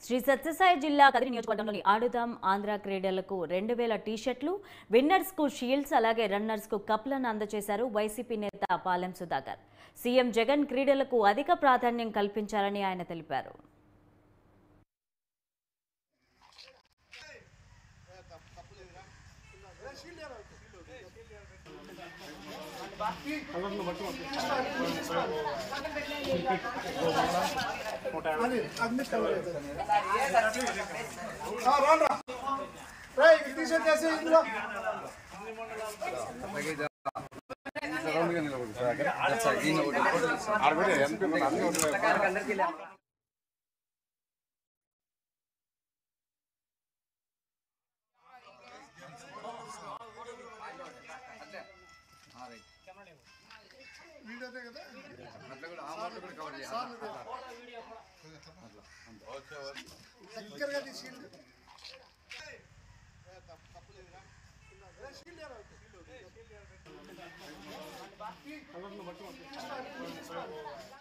శ్రీ సత్యసాయి జిల్లా కదిరి నియోజకవర్గంలోని ఆడుదాం ఆంధ్ర క్రీడలకు రెండు వేల టీషర్ట్లు విన్నర్స్ కు షీల్డ్స్ అలాగే రన్నర్స్ కు కప్లను అందజేశారు వైసీపీ నేత పాలెం సుధాకర్ సీఎం జగన్ క్రీడలకు అధిక ప్రాధాన్యం కల్పించారని ఆయన తెలిపారు టీషర్ట్ చేసి ఇందులో వీడియోదే కదా దగ్గరగా తీసిండు షీల్డ్